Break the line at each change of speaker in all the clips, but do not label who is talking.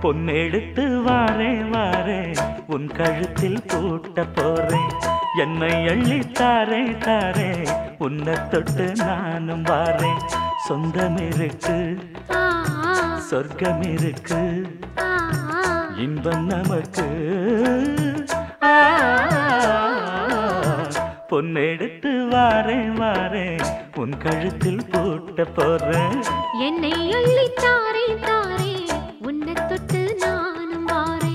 பொன்னெடுத்து வாரே வாரே உன் கழுத்தில் பூட்ட போறேன் என்னை அள்ளி தாரே தாரே உன்னை தொட்டு நானும் வாரேன் சொந்தம் இருக்கு
ஆ, ஆ,
சொர்க்கம் இருக்கு
ஆ, ஆ.
இன்பம் நமக்கு ஆ, பொன்னெடுத்து வாரே வாரே உன் கழுத்தில் பூட்ட போறேன்
என்னை அள்ளி தாரே தாரே உன்னை தொட்டு நானும் வாரேன்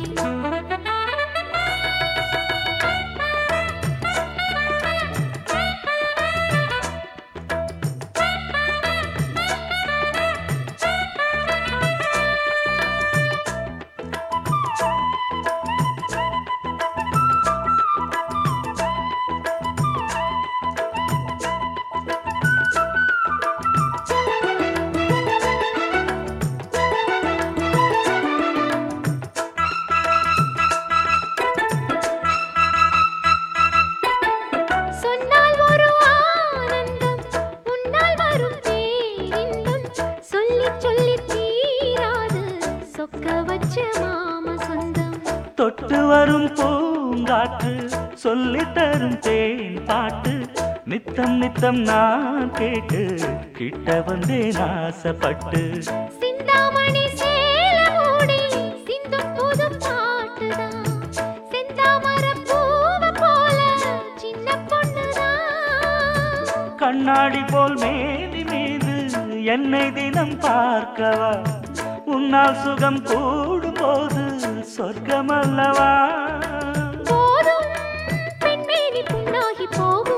சொன்னால் ஒரு ஆனந்தம் உன்னால் வரும் பேரின்பம் சொல்லி சொல்லி தீராது சொக்க வச்ச மாம சொந்தம்
தொட்டு வரும் பூங்காற்று சொல்லி தரும் தேன் பாட்டு நித்தம் நித்தம் நான் கேட்டு கிட்ட வந்தேன் ஆசைப்பட்டு
சிந்தாமணி சேல மூடி சிந்தும் புது பாட்டுதான் செந்தாமர பூவ போல சின்ன பொண்ணுதான்
கண்ணாடி போல் மேனி மீது என்னை தினம் பார்க்கவா உன்னால் சுகம் கூடும் போது சொர்க்கம் அல்லவா
போதும் பெண்மேனி புண்ணாகி போகும்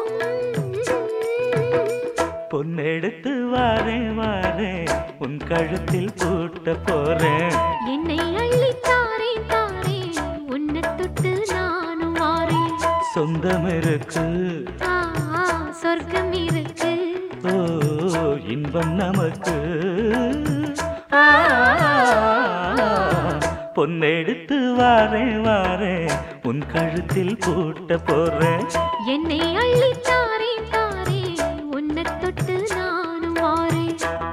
பொன்னெடுத்து வாரே வாரே உன் கழுத்தில் பூட்ட போறேன்
என்னை அள்ளி தாரே தாரே உன்னை தொட்டு நானும் வாரேன்
சொந்தம் இருக்கு
ஆ, ஆ, சொர்க்கம் இருக்கு
ஓ இன்பம் நமக்கு ஆ, பொன்னெடுத்து வாரே வாரே உன் கழுத்தில் பூட்ட போறேன்
என்னை அள்ளி தாரே தாரே உன்னை தொட்டு நானும் வாரேன்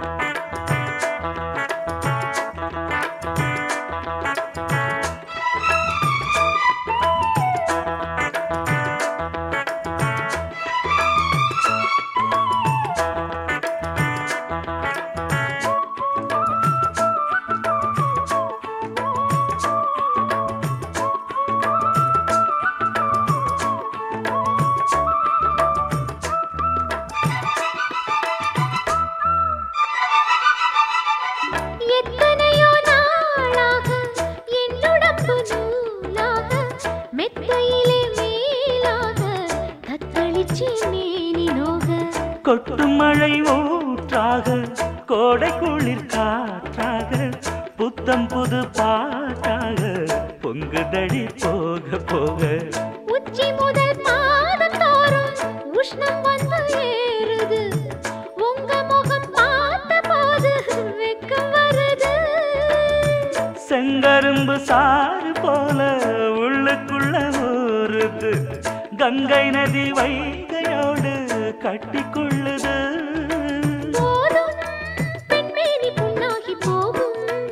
எத்தனையோ நாளாக என்னுடம்பு நூலாக மெத்தையிலே மேலாக தத்தளிச்சி மேனி நோக
கொட்டும் மழை ஊற்றாக கோடை குளிர் காற்றாக புத்தம் புது பாட்டாக பொங்குதடி போக போக
உச்சி முதல் பாதம் தோறும் உஷ்ணம் வந்து ஏறுது உங்க முகம் பார்த்த போது வெக்கம் வருது
செங்கரும்பு சாறு போல உள்ளுக்குள்ள ஊறுது கங்கை நதி வைகையோடு கட்டிக்கொள்ளுது
போதும் பெண்மேனி புண்ணாகி போகும்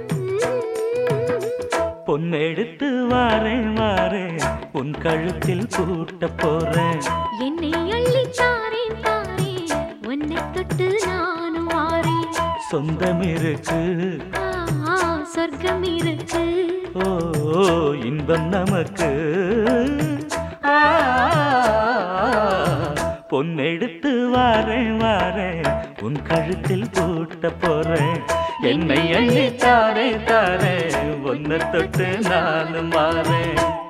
பொன்னெடுத்து வாரே வாரே உன் கழுத்தில் பூட்ட போறேன்
என்னை அள்ளி தாரே தாரே உன்னை தொட்டு நானும் வாரேன்
சொந்தம் இருக்கு
ஆ, ஆ, சொர்க்கம் இருக்கு
ஓ இன்பம் நமக்கு ஆ, பொன்னெடுத்து வாரே வாரே உன் கழுத்தில் பூட்ட போறேன் என்னை அள்ளி தாரே தாரே ஒன்ன தொட்டு நானும் வாரேன்